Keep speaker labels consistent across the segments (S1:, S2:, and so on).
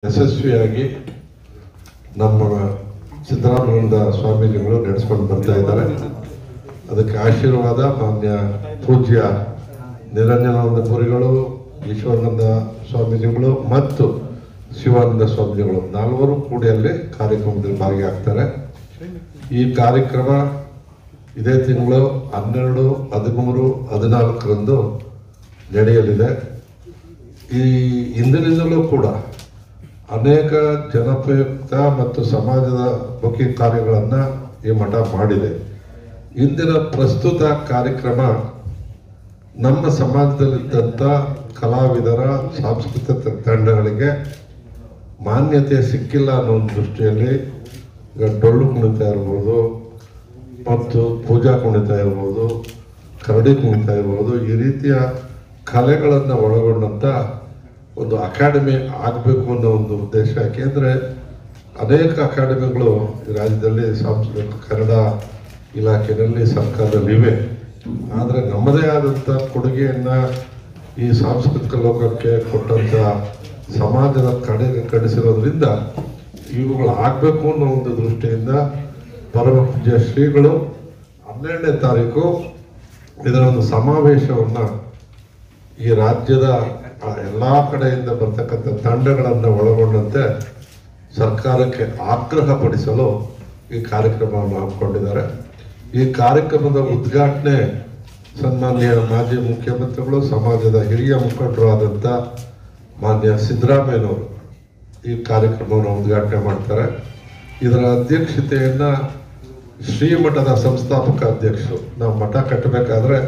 S1: ಯಶಸ್ವಿಯಾಗಿ ನಮ್ಮ ಸಿದ್ದರಾಮಯ್ಯ ಸ್ವಾಮೀಜಿಗಳು ನಡೆಸ್ಕೊಂಡು ಬರ್ತಾ ಇದ್ದಾರೆ ಅದಕ್ಕೆ ಆಶೀರ್ವಾದ ಮಾನ್ಯ ಪೂಜ್ಯ ನಿರಂಜನಾನಂದ ಪುರಿಗಳು ಈಶ್ವರಾನಂದ ಸ್ವಾಮೀಜಿಗಳು ಮತ್ತು ಶಿವಾನಂದ ಸ್ವಾಮೀಜಿಗಳು ನಾಲ್ವರು ಕೂಡಿ ಅಲ್ಲಿ ಕಾರ್ಯಕ್ರಮದಲ್ಲಿ ಭಾಗಿಯಾಗ್ತಾರೆ ಈ ಕಾರ್ಯಕ್ರಮ ಇದೇ ತಿಂಗಳು ಹನ್ನೆರಡು ಹದಿಮೂರು ಹದಿನಾಲ್ಕರಂದು ನಡೆಯಲಿದೆ ಈ ಹಿಂದಿನಿಂದಲೂ ಕೂಡ ಅನೇಕ ಜನಪ್ರಿಯುಕ್ತ ಮತ್ತು ಸಮಾಜದ ಮುಖಿ ಕಾರ್ಯಗಳನ್ನು ಈ ಮಠ ಮಾಡಿದೆ ಇಂದಿನ ಪ್ರಸ್ತುತ ಕಾರ್ಯಕ್ರಮ ನಮ್ಮ ಸಮಾಜದಲ್ಲಿದ್ದಂಥ ಕಲಾವಿದರ ಸಾಂಸ್ಕೃತಿಕ ತಂಡಗಳಿಗೆ ಮಾನ್ಯತೆ ಸಿಕ್ಕಿಲ್ಲ ಅನ್ನೋ ಒಂದು ದೃಷ್ಟಿಯಲ್ಲಿ ಈಗ ಡೊಳ್ಳು ಕುಣಿತ ಇರ್ಬೋದು ಮತ್ತು ಪೂಜಾ ಕುಣಿತ ಇರ್ಬೋದು ಕರಡಿ ಕುಣಿತ ಇರ್ಬೋದು ಈ ರೀತಿಯ ಕಲೆಗಳನ್ನು ಒಳಗೊಂಡಂಥ ಒಂದು ಅಕಾಡೆಮಿ ಆಗಬೇಕು ಅನ್ನೋ ಒಂದು ಉದ್ದೇಶ ಯಾಕೆಂದರೆ ಅನೇಕ ಅಕಾಡೆಮಿಗಳು ಈ ರಾಜ್ಯದಲ್ಲಿ ಸಾಂಸ್ಕೃತಿಕ ಕನ್ನಡ ಇಲಾಖೆಯಲ್ಲಿ ಸರ್ಕಾರದಲ್ಲಿ ಇವೆ ಆದರೆ ನಮ್ಮದೇ ಆದಂಥ ಕೊಡುಗೆಯನ್ನು ಈ ಸಾಂಸ್ಕೃತಿಕ ಲೋಕಕ್ಕೆ ಕೊಟ್ಟಂಥ ಸಮಾಜದ ಕಡೆ ಕಡಿಸಿರೋದ್ರಿಂದ ಇವುಗಳು ಆಗಬೇಕು ಅನ್ನೋ ಒಂದು ದೃಷ್ಟಿಯಿಂದ ಪರಮ ಪೂಜ್ಯ ಶ್ರೀಗಳು ಹನ್ನೆರಡನೇ ತಾರೀಕು ಇದರ ಒಂದು ಸಮಾವೇಶವನ್ನು ಈ ರಾಜ್ಯದ ಎಲ್ಲ ಕಡೆಯಿಂದ ಬರ್ತಕ್ಕಂಥ ತಂಡಗಳನ್ನು ಒಳಗೊಂಡಂತೆ ಸರ್ಕಾರಕ್ಕೆ ಆಗ್ರಹಪಡಿಸಲು ಈ ಕಾರ್ಯಕ್ರಮವನ್ನು ಹಮ್ಮಿಕೊಂಡಿದ್ದಾರೆ ಈ ಕಾರ್ಯಕ್ರಮದ ಉದ್ಘಾಟನೆ ಸನ್ಮಾನ್ಯ ಮಾಜಿ ಮುಖ್ಯಮಂತ್ರಿಗಳು ಸಮಾಜದ ಹಿರಿಯ ಮುಖಂಡರು ಆದಂಥ ಮಾನ್ಯ ಸಿದ್ದರಾಮಯ್ಯನವರು ಈ ಕಾರ್ಯಕ್ರಮವನ್ನು ಉದ್ಘಾಟನೆ ಮಾಡ್ತಾರೆ ಇದರ ಅಧ್ಯಕ್ಷತೆಯನ್ನು ಶ್ರೀಮಠದ ಸಂಸ್ಥಾಪಕ ಅಧ್ಯಕ್ಷರು ನಾವು ಮಠ ಕಟ್ಟಬೇಕಾದ್ರೆ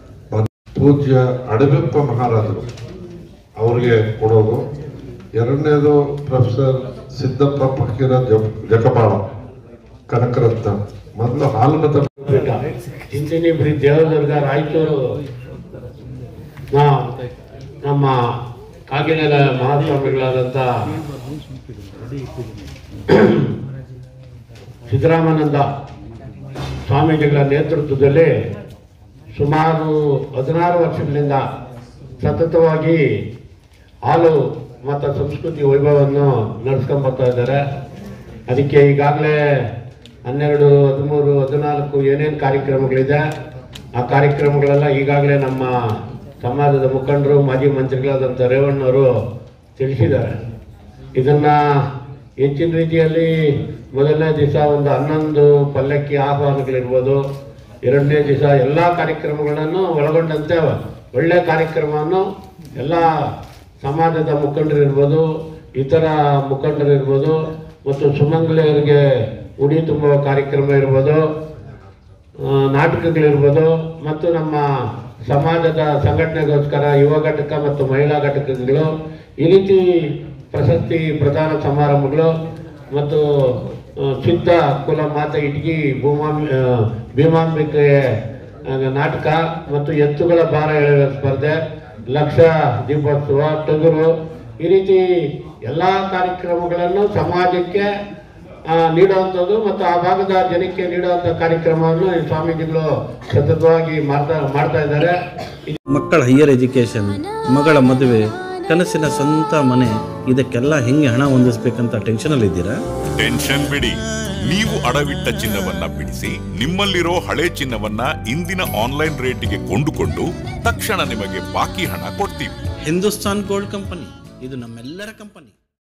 S1: ಪೂಜ್ಯ ಅಡವೆಪ್ಪ ಮಹಾರಾಜರು ಅವರಿಗೆ ಕೊಡೋದು ಎರಡನೇದು ಪ್ರೊಫೆಸರ್ ಸಿದ್ದಪ್ಪ ಫಕೀರ ಜ- ಜಕಪಾಳ ಕನಕರತ್ನ ಮೊದಲು ಹಾಲುಮತ
S2: ಬೆಟ್ಟ ಚಿಂಚಣಿಬ್ರಿ ದೇವದುರ್ಗ ರಾಯಚೂರು ನಾ- ನಮ್ಮ ಕಾಗಿನೆಲ ಮಹಾಸ್ವಾಮಿಗಳಾದಂಥ ಸಿದ್ದರಾಮಾನಂದ ಸ್ವಾಮೀಜಿಗಳ ನೇತೃತ್ವದಲ್ಲಿ ಸುಮಾರು ಹದಿನಾರು ವರ್ಷಗಳಿಂದ ಸತತವಾಗಿ ಹಾಲು ಮತ್ತು ಸಂಸ್ಕೃತಿ ವೈಭವವನ್ನು ನಡೆಸ್ಕೊಂಡ್ ಬರ್ತಾ ಇದ್ದಾರೆ ಅದಕ್ಕೆ ಈಗಾಗಲೇ ಹನ್ನೆರಡು ಹದಿಮೂರು ಹದಿನಾಲ್ಕು ಏನೇನು ಕಾರ್ಯಕ್ರಮಗಳಿದೆ ಆ ಕಾರ್ಯಕ್ರಮಗಳೆಲ್ಲ ಈಗಾಗಲೇ ನಮ್ಮ ಸಮಾಜದ ಮುಖಂಡರು ಮಾಜಿ ಮಂತ್ರಿಗಳಾದಂಥ ರೇವಣ್ಣವರು ತಿಳಿಸಿದ್ದಾರೆ ಇದನ್ನು ಹೆಚ್ಚಿನ ರೀತಿಯಲ್ಲಿ ಮೊದಲನೇ ದಿವಸ ಒಂದು ಹನ್ನೊಂದು ಪಲ್ಲಕ್ಕಿ ಆಹ್ವಾನಗಳಿರ್ಬೋದು ಎರಡನೇ ದಿವಸ ಎಲ್ಲ ಕಾರ್ಯಕ್ರಮಗಳನ್ನು ಒಳಗೊಂಡಂತೆ ಒಳ್ಳೆಯ ಕಾರ್ಯಕ್ರಮವನ್ನು ಎಲ್ಲ ಸಮಾಜದ ಮುಖಂಡರಿರ್ಬೋದು ಇತರ ಮುಖಂಡರಿರ್ಬೋದು ಮತ್ತು ಸುಮಂಗಲಿಯರಿಗೆ ಉಡಿ ತುಂಬುವ ಕಾರ್ಯಕ್ರಮ ಇರ್ಬೋದು ಆ, ನಾಟಕಗಳಿರ್ಬೋದು ಮತ್ತು ನಮ್ಮ ಸಮಾಜದ ಸಂಘಟನೆಗೋಸ್ಕರ ಯುವ ಘಟಕ ಮತ್ತು ಮಹಿಳಾ ಘಟಕಗಳು ಈ ರೀತಿ ಪ್ರಶಸ್ತಿ ಪ್ರದಾನ ಸಮಾರಂಭಗಳು ಮತ್ತು ಆ, ಸಿದ್ಧ ಕುಲ ಮಾತೆ ಇಟಗಿ ಭೂಮಾಂಬಿ ಆ, ಭೀಮಾಂಬಿಕೆ ಆ, ನಾಟಕ ಮತ್ತು ಎತ್ತುಗಳ ಭಾರ ಎಳೆಯುವ ಸ್ಪರ್ಧೆ ಲಕ್ಷ ದೀಪೋತ್ಸವ ಟಗರು ಈ ರೀತಿ ಎಲ್ಲ ಕಾರ್ಯಕ್ರಮಗಳನ್ನು ಸಮಾಜಕ್ಕೆ ಆ, ನೀಡುವಂಥದ್ದು ಮತ್ತು ಆ ಭಾಗದ ಜನಕ್ಕೆ ನೀಡುವಂಥ ಕಾರ್ಯಕ್ರಮವನ್ನು ಈ ಸ್ವಾಮೀಜಿಗಳು ಸತತವಾಗಿ ಮಾಡ್ತಾ ಮಾಡ್ತಾ ಇದ್ದಾರೆ
S3: ಮಕ್ಕಳ ಹೈಯರ್ ಎಜುಕೇಷನ್ ಮಗಳ ಮದುವೆ ಕನಸಿನ ಸ್ವಂತ ಮನೆ ಇದಕ್ಕೆಲ್ಲ ಹೆಂಗೆ ಹಣ ಹೊಂದಿಸ್ಬೇಕಂತ ಟೆನ್ಷನಲ್ಲಿದ್ದೀರಾ
S4: ಟೆನ್ಷನ್ ಬಿಡಿ ನೀವು ಅಡವಿಟ್ಟ ಚಿನ್ನವನ್ನ ಬಿಡಿಸಿ ನಿಮ್ಮಲ್ಲಿರೋ ಹಳೆ ಚಿನ್ನವನ್ನ ಇಂದಿನ ಆನ್ಲೈನ್ ರೇಟಿಗೆ ಕೊಂಡುಕೊಂಡು ತಕ್ಷಣ ನಿಮಗೆ ಬಾಕಿ ಹಣ ಕೊಡ್ತೀವಿ
S3: ಹಿಂದೂಸ್ತಾನ್ ಗೋಲ್ಡ್ ಕಂಪನಿ ಇದು ನಮ್ಮೆಲ್ಲರ ಕಂಪನಿ